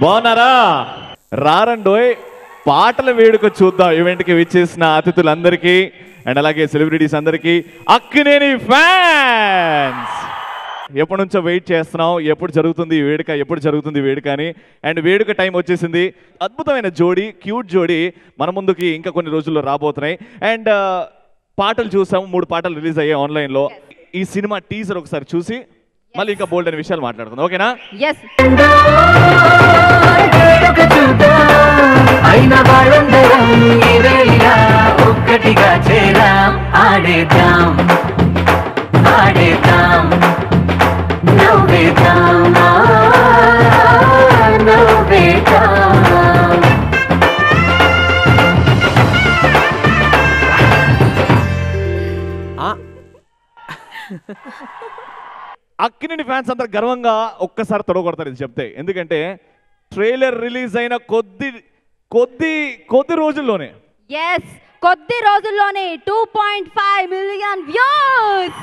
బాగున్నారా రారండోయ్ పాటల వేడుక చూద్దాం ఈవెంట్కి విచ్చేసిన అతిథులందరికీ అండ్ అలాగే సెలబ్రిటీస్ అందరికీ అక్కినేని ఫ్యాన్స్ ఎప్పటి నుంచో వెయిట్ చేస్తున్నాం ఎప్పుడు జరుగుతుంది ఈ వేడుక ఎప్పుడు జరుగుతుంది ఈ వేడుక అని అండ్ వేడుక టైం వచ్చేసింది అద్భుతమైన జోడీ క్యూట్ జోడీ మన ముందుకి ఇంకా కొన్ని రోజుల్లో రాబోతున్నాయి అండ్ పాటలు చూసాము మూడు పాటలు రిలీజ్ అయ్యాయి ఆన్లైన్లో ఈ సినిమా టీజర్ ఒకసారి చూసి మళ్ళీ ఇంకా బోల్డ్ అనే విషయాలు మాట్లాడుకుందాం ఓకేనా ఎస్ అయిన వాళ్ళందరం ఈ వేళ ఒక్కటిగా చేరాం ఆడేద్దాం ఆడేద్దాం నవ్వేద్దాం ఆ, నవ్వేద్దాం అక్కినేని ఫ్యాన్స్ అంతా గర్వంగా ఒక్కసారి తొడగొడతారు ఇది చెప్తే ఎందుకంటే ట్రైలర్ రిలీజ్ అయిన కొద్ది కొద్ది కొద్ది రోజుల్లోనే ఎస్ కొద్ది రోజుల్లోనే two point five million views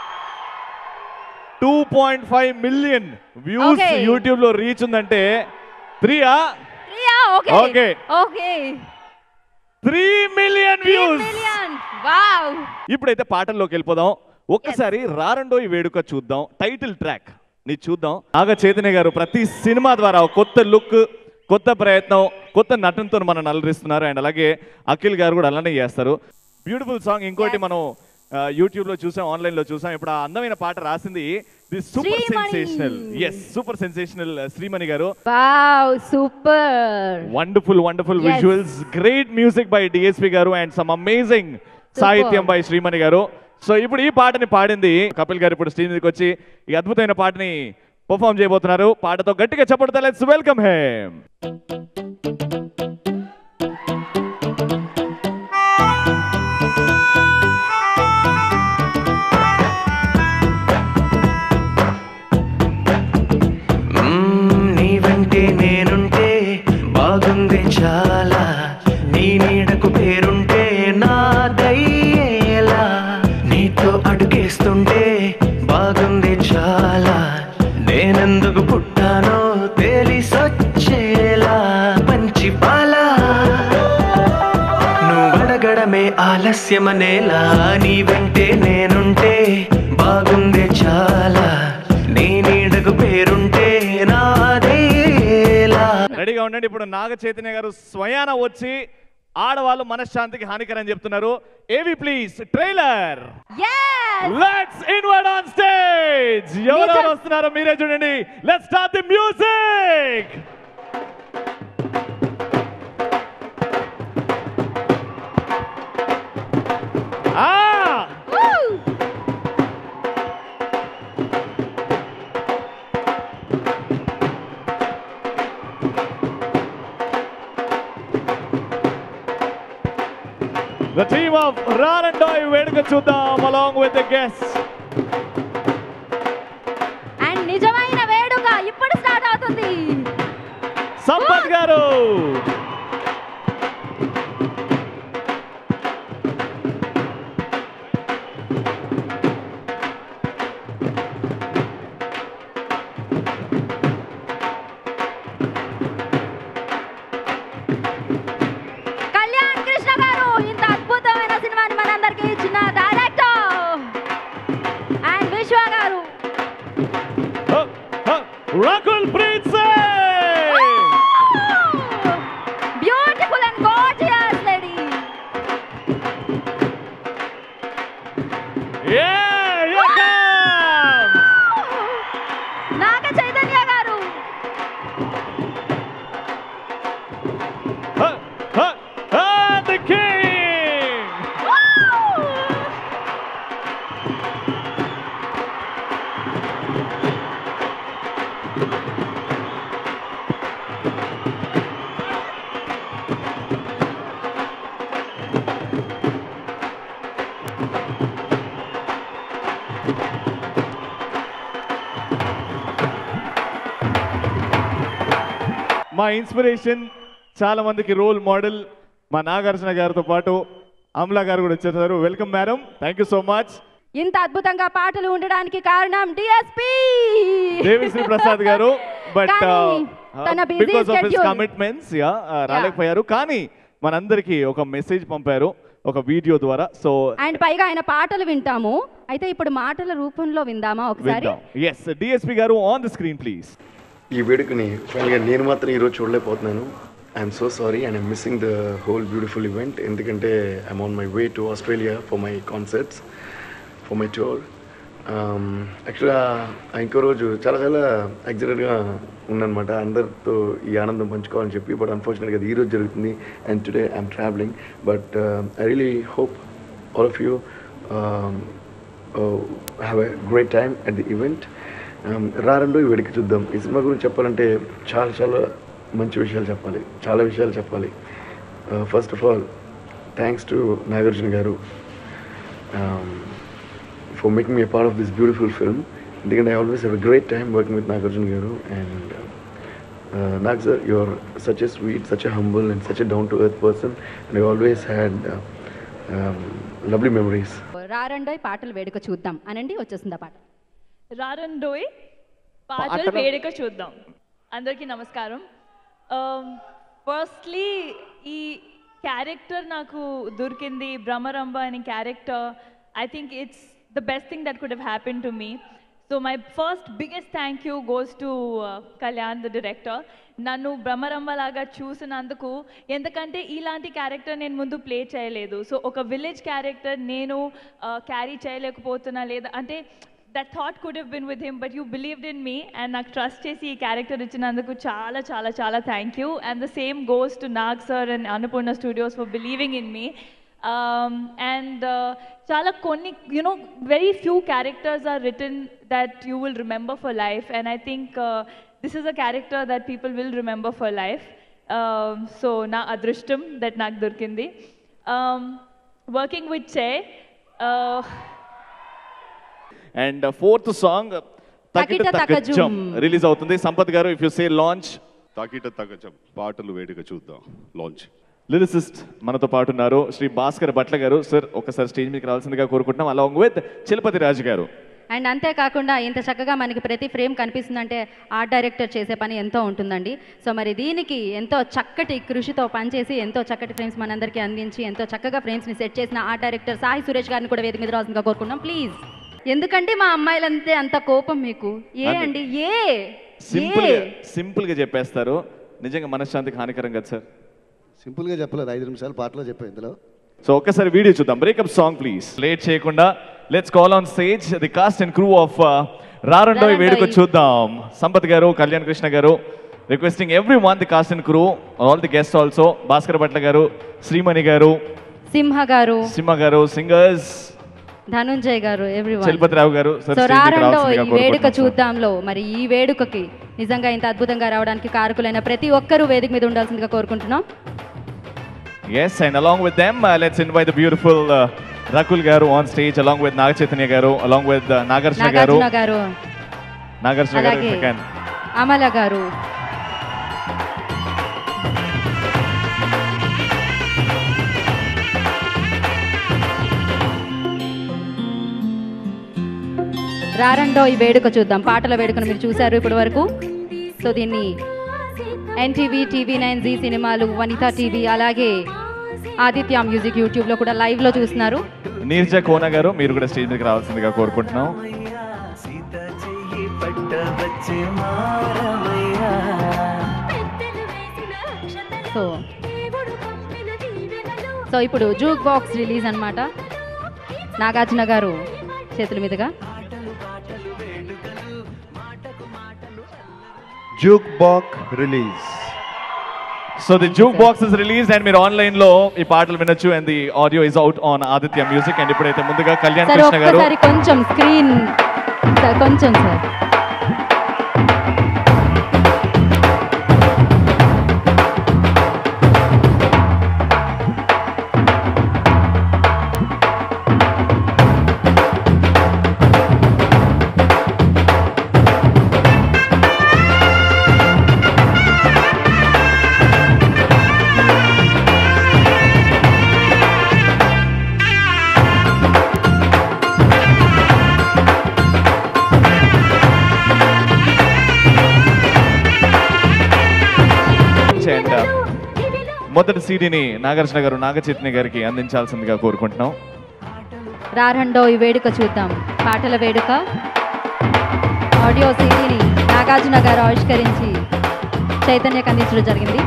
two point five million views Okay. YouTube లో రీచ్ ఉందంటే త్రీయా ప్రియా okay Okay. Okay three million views million wow ఇప్పుడైతే పాటల్లోకి వెళ్ళిపోదాం ఒక్కసారి రారండో ఈ వేడుక చూద్దాం టైటిల్ ట్రాక్ ని చూద్దాం నాగ చైతన్య గారు ప్రతి సినిమా ద్వారా ఒక కొత్త లుక్ కొత్త ప్రయత్నం కొత్త నటనతో మనం అలరిస్తున్నారు అండ్ అలాగే అఖిల్ గారు కూడా అలానే చేస్తారు బ్యూటిఫుల్ సాంగ్ ఇంకోటి Yes. మనం యూట్యూబ్ లో చూసాం ఆన్లైన్ లో చూసాం ఇప్పుడు ఆ అందమైన పాట రాసింది the super Shreemani. Sensational yes super sensational Shreemani garu wow super wonderful wonderful Yes. Visuals great music by DSP garu and some amazing సాహిత్యం బై శ్రీమణి గారు సో ఇప్పుడు ఈ పాటని పాడింది కపిల్ గారు ఇప్పుడు స్టేజ్ మీదకి వచ్చి ఈ అద్భుతమైన పాటని పర్ఫామ్ చేయబోతున్నారు పాటతో గట్టిగా చెప్పడం లెట్స్ వెల్కమ్ హేమ్ మ్మ్, నీ వెంటే నేనుంటే బాగుంది చాలా నీ నీడకు పేరుంటే నాదయ్యేలా నీతో అడుగేస్తుంటే బాగుంది చాలా నేనెందుకు పుట్టానో తెలిసొచ్చేలా పంచి పాలా నువ్వు అడగడమే ఆలస్యమనేలా నీ వెంటే నేనుంటే బాగుంది చాలా నీ నీడకు పేరుంటే నాదేలా రెడీగా ఉండండి ఇప్పుడు నాగ చైతన్య గారు స్వయాన వచ్చి ఆడవాళ్ళు మనశ్శాంతికి హానికరం చెప్తున్నారు ఏవి please trailer yes let's invite on stage ఎవరెవరు నిజం. వస్తున్నారో మీరే చూడండి లెట్స్ స్టార్ట్ ది మ్యూజిక్ ఆ The team of Ran and Doi వేడుక చూద్దాం along with the guests. And నిజమైన వేడుక ఇప్పుడు స్టార్ట్ అవుతుంది సంపత్ గారు కళ్యాణ్ కృష్ణ గారు ఇంత అద్భుతమైన సినిమాని మనందరికీ ఇచ్చిన director and Vishwa garu Rakul Preet Singh beautiful and gorgeous lady Yeah, here comes. Naga Chaitanya garu Huh, huh, huh, the king. మా ఇన్స్పిరేషన్ చాలా మందికి రోల్ మోడల్ మా నాగార్జున గారితో పాటు అమలా గారు కూడా వచ్చేసారు welcome madam thank you so much ఇంత అద్భుతంగా పాటలు ఉండడానికి కారణం డిఎస్పి దేవిశ్రీ ప్రసాద్ గారు బట్ కానీ తన busy because of his schedule commitments yeah రాలేకపోయారు కానీ మనందరికీ ఒక మెసేజ్ పంపారు ఒక వీడియో ద్వారా సో అండ్ పైగా ఆయన పాటలు వింటాము అయితే ఇప్పుడు మాటల రూపంలో విందామా ఒకసారి విందాం yes DSP garu on the screen please ఈ వేడుకని ఫైనల్గా నేను మాత్రం ఈరోజు చూడలేకపోతున్నాను I'm so sorry and I'm missing the whole beautiful event ఎందుకంటే I'm on my way to Australia for my concerts for my tour యాక్చువల్గా ఇంకో రోజు చాలా చాలా ఎగ్జైటెడ్గా ఉందన్నమాట అందరితో ఈ ఆనందం పంచుకోవాలని చెప్పి బట్ అన్ఫార్చునేట్గా అది ఈ రోజు జరుగుతుంది and today I'm travelling but I really hope all of you have a great time at the event రారండు ఈ వేడికి చూద్దాం ఈ సినిమా గురించి చెప్పాలంటే చాలా చాలా మంచి విషయాలు చెప్పాలి చాలా విషయాలు చెప్పాలి first of all thanks to Nagarjuna garu for making me part of this beautiful film ఎందుకంటే I always have a great time working with Nagarjuna garu and Nag sir your such a sweet such a humble and such a down to earth person and I always had lovely memories రారండోయ్ పాటలు వేడుక చూద్దాం అనండి వచ్చేసింది ఆ పాట రారండోయ్ పాటలు పాటలు- వేడుక చూద్దాం అందరికీ నమస్కారం ఫస్ట్లీ ఈ క్యారెక్టర్ నాకు దొరికింది భ్రమరంబ అనే character I think it's the best thing that could have happen to me so my first biggest thank you goes to Kalyan the director నన్ను భ్రమరంబ లాగా చూసినందుకు ఎందుకంటే ఇలాంటి క్యారెక్టర్ నేను ముందు ప్లే చేయలేదు సో ఒక విలేజ్ క్యారెక్టర్ నేను క్యారీ చేయలేకపోతున్నా లేదా అంటే that thought could have been with him but you believed in me and నాకు ట్రస్ట్ చేసి ఈ క్యారెక్టర్ ఇచ్చినందుకు చాలా చాలా చాలా thank you and the same goes to Nag sir and Annapurna studios for believing in me and చాలా కొన్ని you know very few characters are return that you will remember for life and I think this is a character that people will remember for life so నా అదృష్టం that నాకు దొరికింది working with Chay and fourth song తకిట తకిట తకజం తకజం. Release అవుతుంది Sampath garu if you say launch తాకిట తగ్గచం పాటలు వేడుక చూద్దాం లాంచ్ లిరిసిస్ట్ మనతో పాటు ఉన్నారు శ్రీ భాస్కర్ భట్ల గారు సార్ ఒకసారి స్టేజ్ మీదకి రావాల్సిందిగా కోరుకుంటున్నాం అలాంగ్ విత్ చలపతి రాజు గారు అండ్ అంతేకాకుండా ఇంత చక్కగా మనకి ప్రతి ఫ్రేమ్ కనిపిస్తుందంటే ఆర్ట్ డైరెక్టర్ చేసే పని ఎంతో ఉంటుందండి సో మరి దీనికి ఎంతో చక్కటి కృషితో పనిచేసి ఎంతో చక్కటి ఫ్రేమ్స్ మనందరికీ అందించి ఎంతో చక్కగా ఫ్రేమ్స్ని సెట్ చేసిన ఆర్ట్ డైరెక్టర్ సాయి సురేష్ గారిని కూడా వేదిక మీద రావాల్సిందిగా కోరుకుంటున్నాం ప్లీజ్ ఎందుకంటే మా అమ్మాయిలంతే అంత కోపం మీకు ఏ అంతే. అండి ఏ సింపుల్ ఏ గా సింపుల్ గా చెప్పేస్తారు నిజంగా మనశ్శాంతికి హానికరం కదా సార్ సింపుల్గా చెప్పలేదు ఐదు నిమిషాలు పాటలో చెప్పాను ఇందులో సో ఒక్కసారి వీడియో చూద్దాం బ్రేకప్ సాంగ్ ప్లీజ్ లేట్ చేయకుండా let's call on stage the cast and crew of Rarandoi Rarandoi. Veduka Chuddam Sampath garu Kalyan Krishna garu requesting everyone the cast and crew all the guest also Bhaskar Bhatla garu Shreemani గారు సింహ గారు సింహ గారు సింగర్స్ ధనుంజయ్ గారు ఎవ్రీ చలపతిరావు గారు సార్ సో స్టేజ్ మీదకి రారండో ఈ రావాల్సిందిగా వేడుక కోరుకుంటున్నాం, సార్. చూద్దాంలో మరి ఈ వేడుకకి నిజంగా ఇంత అద్భుతంగా రావడానికి కారకులైన ప్రతి ఒక్కరూ వేదిక మీద ఉండాల్సిందిగా కోరుకుంటున్నాం Yes, and along with them, uh, let's invite the beautiful uh, Rakul Garu on stage, along with Naga Chaitanya Garu, along with uh, Nagarjuna Garu. Nagarjuna గారు Nagarjuna Garu, if అలాగే you can. అమల గారు రారండో ఈ వేడుక చూద్దాం పాటల వేడుకను మీరు చూశారు ఇప్పటి వరకు సో దీన్ని ఎన్టీవీ టీవీ నైన్ జీ సినిమాలు వనితా టీవీ అలాగే ఆదిత్య మ్యూజిక్ యూట్యూబ్లో కూడా లైవ్లో చూస్తున్నారు నీర్జా కోన గారు మీరు కూడా స్టేజ్ మీదకి రావాల్సిందిగా కోరుకుంటున్నాం సీత చెయ్యి పట్ట వచ్చే మారమయ్యా సో సో ఇప్పుడు జూక్ బాక్స్ రిలీజ్ అన్నమాట నాగార్జున గారు చేతుల మీదుగా jukebox release so the jukebox is release and మీరు ఆన్లైన్ లో ఈ పాటలు వినొచ్చు and the audio is out on Aditya music and ఇప్పుడైతే ముందుగా కళ్యాణ్ సార్ కృష్ణ గారు ఒక్కసారి కొంచెం స్క్రీన్ సార్ కొంచెం సార్ మొదటి సీడీని నాగార్జున గారు నాగచైతన్య గారికి అందించాల్సిందిగా కోరుకుంటున్నాం రారండో ఈ వేడుక చూద్దాం పాటల వేడుక ఆడియో సీడీని నాగార్జున గారు ఆవిష్కరించి చైతన్యకు అందించడం జరిగింది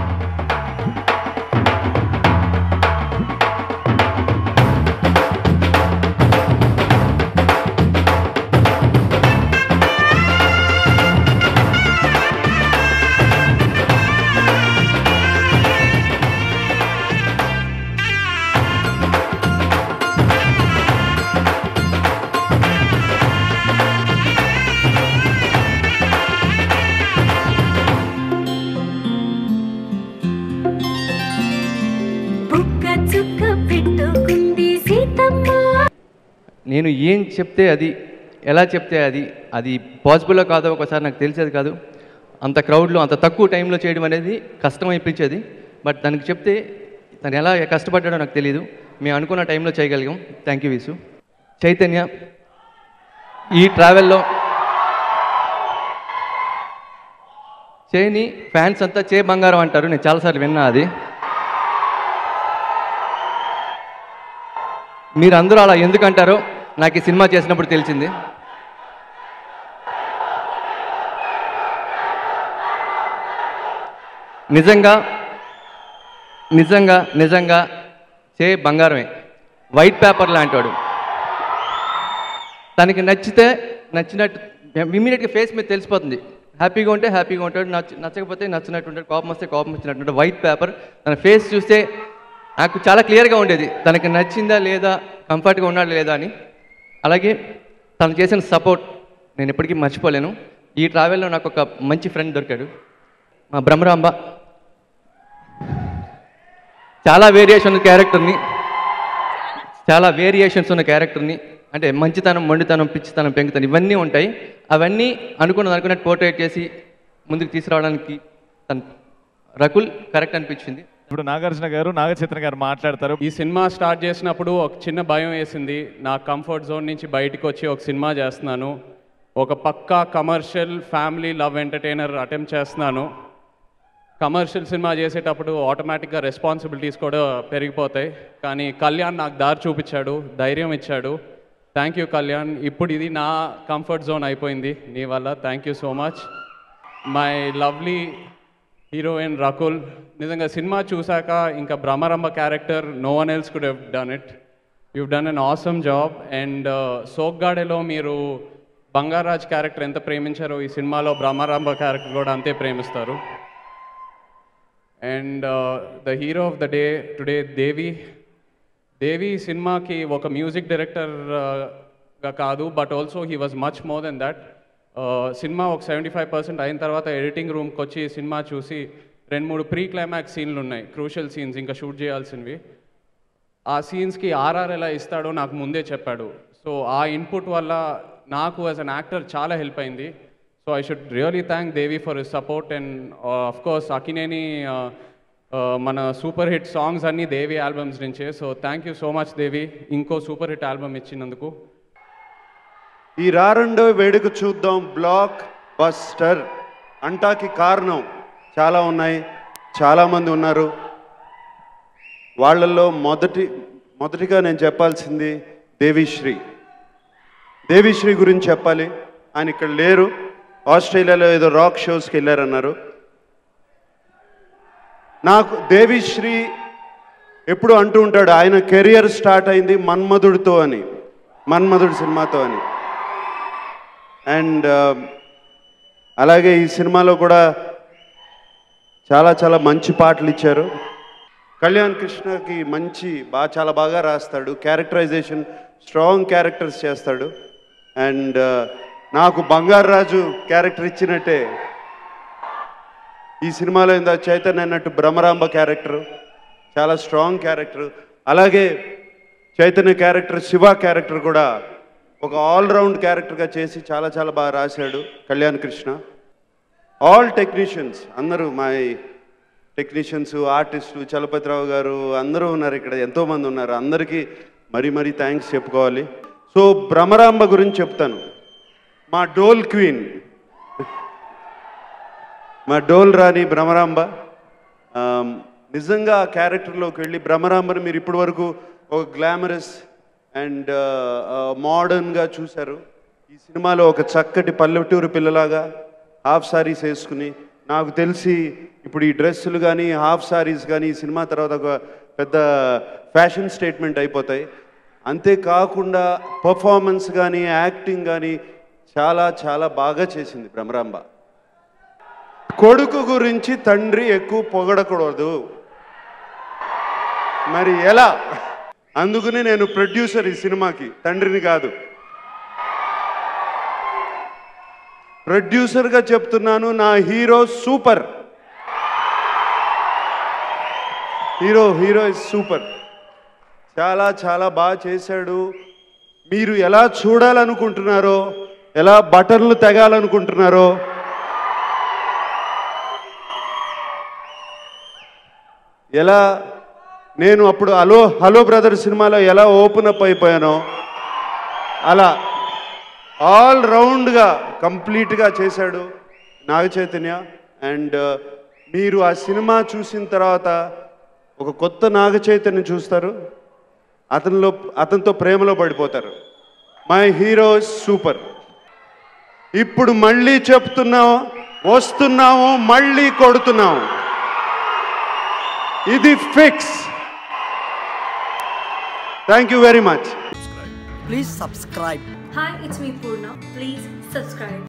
బుక్క చుక్క పెట్టుకుంది సీతమ్మ నేను ఏం చెప్తే అది ఎలా చెప్తే అది అది పాసిబుల్లో కాదో ఒకసారి నాకు తెలిసేది కాదు అంత క్రౌడ్లో అంత తక్కువ టైంలో చేయడం అనేది కష్టం అనిపించేది బట్ దానికి చెప్తే తను ఎలా కష్టపడ్డాడో నాకు తెలియదు మేము అనుకున్న టైంలో చేయగలిగాం థ్యాంక్ యూ విసు చైతన్య ఈ ట్రావెల్లో చేని ఫ్యాన్స్ అంతా చే బంగారం అంటారు నేను చాలాసార్లు విన్నా అది మీరు అందరూ అలా ఎందుకు అంటారో నాకు ఈ సినిమా చేసినప్పుడు తెలిసింది నిజంగా నిజంగా నిజంగా చే బంగారమే వైట్ పేపర్ లాంటివాడు తనకి నచ్చితే నచ్చినట్టు ఇమీడియట్గా ఫేస్ మీద తెలిసిపోతుంది హ్యాపీగా ఉంటే హ్యాపీగా ఉంటాడు నచ్చ నచ్చకపోతే నచ్చినట్టు ఉంటాడు కోపం వస్తే కోపం వచ్చినట్టు వైట్ పేపర్ తన ఫేస్ చూస్తే నాకు చాలా క్లియర్గా ఉండేది తనకి నచ్చిందా లేదా కంఫర్ట్గా ఉన్నాడా లేదా అని అలాగే తను చేసిన సపోర్ట్ నేను ఎప్పటికీ మర్చిపోలేను ఈ ట్రావెల్లో నాకు ఒక మంచి ఫ్రెండ్ దొరికాడు మా బ్రహ్మరాంబ చాలా వేరియేషన్ ఉన్న క్యారెక్టర్ని చాలా వేరియేషన్స్ ఉన్న క్యారెక్టర్ని అంటే మంచితనం మొండితనం పిచ్చితనం పెంకుతనం ఇవన్నీ ఉంటాయి అవన్నీ అనుకున్నది అనుకున్నట్టు పోర్ట్రేట్ చేసి ముందుకు తీసుకురావడానికి తన రకుల్ కరెక్ట్ అనిపించింది ఇప్పుడు నాగార్జున గారు నాగచైతన్య గారు మాట్లాడతారు ఈ సినిమా స్టార్ట్ చేసినప్పుడు ఒక చిన్న భయం వేసింది నా కంఫర్ట్ జోన్ నుంచి బయటికి వచ్చి ఒక సినిమా చేస్తున్నాను ఒక పక్కా commercial family love entertainer attempt చేస్తున్నాను కమర్షియల్ సినిమా చేసేటప్పుడు ఆటోమేటిక్గా రెస్పాన్సిబిలిటీస్ కూడా పెరిగిపోతాయి కానీ కళ్యాణ్ నాకు దారి చూపించాడు ధైర్యం ఇచ్చాడు థ్యాంక్ యూ కళ్యాణ్ ఇప్పుడు ఇది నా కంఫర్ట్ జోన్ అయిపోయింది నీ వల్ల thank you so much my lovely heroine Rakul నిజంగా సినిమా చూశాక ఇంకా Bhramaramba character no one else could have done it you done an awesome job and సోగ్గాడెలో మీరు బంగారాజ్ క్యారెక్టర్ ఎంత ప్రేమించారో ఈ సినిమాలో భ్రమరంభ క్యారెక్టర్ కూడా అంతే ప్రేమిస్తారు and the hero of the day today Devi Devi సినిమాకి ఒక మ్యూజిక్ డైరెక్టర్గా కాదు but also he was much more then that సినిమా ఒక సెవెంటీ ఫైవ్ పర్సెంట్ అయిన తర్వాత ఎడిటింగ్ రూమ్కి వచ్చి సినిమా చూసి రెండు మూడు ప్రీ క్లైమాక్స్ సీన్లు ఉన్నాయి క్రూషియల్ సీన్స్ ఇంకా షూట్ చేయాల్సినవి ఆ సీన్స్కి ఆర్ఆర్ ఎలా ఇస్తాడో నాకు ముందే చెప్పాడు సో ఆ ఇన్పుట్ వల్ల నాకు యాజ్ అన్ యాక్టర్ చాలా హెల్ప్ అయింది so I should really thank Devi for his support and of course Akkineni uh, uh, మన సూపర్ హిట్ సాంగ్స్ అన్నీ దేవి ఆల్బమ్స్ నుంచే so thank you so much Devi ఇంకో సూపర్ హిట్ ఆల్బమ్ ఇచ్చినందుకు ఈ రారండో వేడుక చూద్దాం బ్లాక్ బస్టర్ అంటాకి కారణం చాలా ఉన్నాయి చాలామంది ఉన్నారు వాళ్ళల్లో మొదటి మొదటిగా నేను చెప్పాల్సింది దేవిశ్రీ దేవిశ్రీ గురించి చెప్పాలి ఆయన ఇక్కడ లేరు ఆస్ట్రేలియాలో ఏదో రాక్ షోస్కి వెళ్ళారన్నారు నాకు దేవిశ్రీ ఎప్పుడు అంటూ ఉంటాడు ఆయన కెరియర్ స్టార్ట్ అయింది మన్మధుడితో అని మన్మధుడు సినిమాతో అని అండ్ అలాగే ఈ సినిమాలో కూడా చాలా చాలా మంచి పాటలు ఇచ్చారు కళ్యాణ్ కృష్ణకి మంచి బాగా చాలా బాగా రాస్తాడు క్యారెక్టరైజేషన్ స్ట్రాంగ్ క్యారెక్టర్స్ చేస్తాడు అండ్ నాకు బంగారు రాజు క్యారెక్టర్ ఇచ్చినట్టే ఈ సినిమాలో ఇందా చైతన్య అన్నట్టు భ్రమరాంబ క్యారెక్టర్ చాలా స్ట్రాంగ్ క్యారెక్టర్ అలాగే చైతన్య క్యారెక్టర్ శివ క్యారెక్టర్ కూడా ఒక ఆల్రౌండ్ క్యారెక్టర్గా చేసి చాలా చాలా బాగా రాశాడు కళ్యాణ్ కృష్ణ ఆల్ టెక్నీషియన్స్ అందరూ మా టెక్నీషియన్స్ ఆర్టిస్టు చలపతిరావు గారు అందరూ ఉన్నారు ఇక్కడ ఎంతోమంది ఉన్నారు అందరికీ మరీ మరీ థ్యాంక్స్ చెప్పుకోవాలి సో భ్రమరాంబ గురించి చెప్తాను మా డోల్ క్వీన్ మా డోల్ రాణి భ్రమరాంబ ఆమ్, నిజంగా ఆ క్యారెక్టర్లోకి వెళ్ళి భ్రమరాంబని మీరు ఇప్పటి వరకు ఒక గ్లామరస్ అండ్ మోడర్న్గా చూశారు ఈ సినిమాలో ఒక చక్కటి పల్లెటూరు పిల్లలాగా హాఫ్ సారీస్ వేసుకుని నాకు తెలిసి ఇప్పుడు ఈ డ్రెస్సులు కానీ హాఫ్ సారీస్ కానీ ఈ సినిమా తర్వాత ఒక పెద్ద ఫ్యాషన్ స్టేట్మెంట్ అయిపోతాయి అంతేకాకుండా పర్ఫార్మెన్స్ కానీ యాక్టింగ్ కానీ చాలా చాలా బాగా చేసింది భ్రమరాంబ కొడుకు గురించి తండ్రి ఎక్కువ పొగడకూడదు మరి ఎలా అందుకని నేను ప్రొడ్యూసర్ ఈ సినిమాకి తండ్రిని కాదు ప్రొడ్యూసర్గా చెప్తున్నాను నా hero super hero hero is super చాలా చాలా బాగా చేశాడు మీరు ఎలా చూడాలనుకుంటున్నారో ఎలా బటన్లు తెగాలనుకుంటున్నారో ఎలా నేను అప్పుడు హలో హలో బ్రదర్ సినిమాలో ఎలా ఓపెన్ అప్ అయిపోయానో అలా ఆల్ రౌండ్గా కంప్లీట్గా చేశాడు నాగ చైతన్య అండ్ మీరు ఆ సినిమా చూసిన తర్వాత ఒక కొత్త నాగ చైతన్య చూస్తారు అతనిలో అతనితో ప్రేమలో పడిపోతారు మై హీరో సూపర్ ఇప్పుడు మళ్ళీ చెప్తున్నాం వస్తున్నాము మళ్ళీ కొడుతున్నాము ఇది fix thank you very much Please subscribe. Hi, it's me Purna. Please subscribe.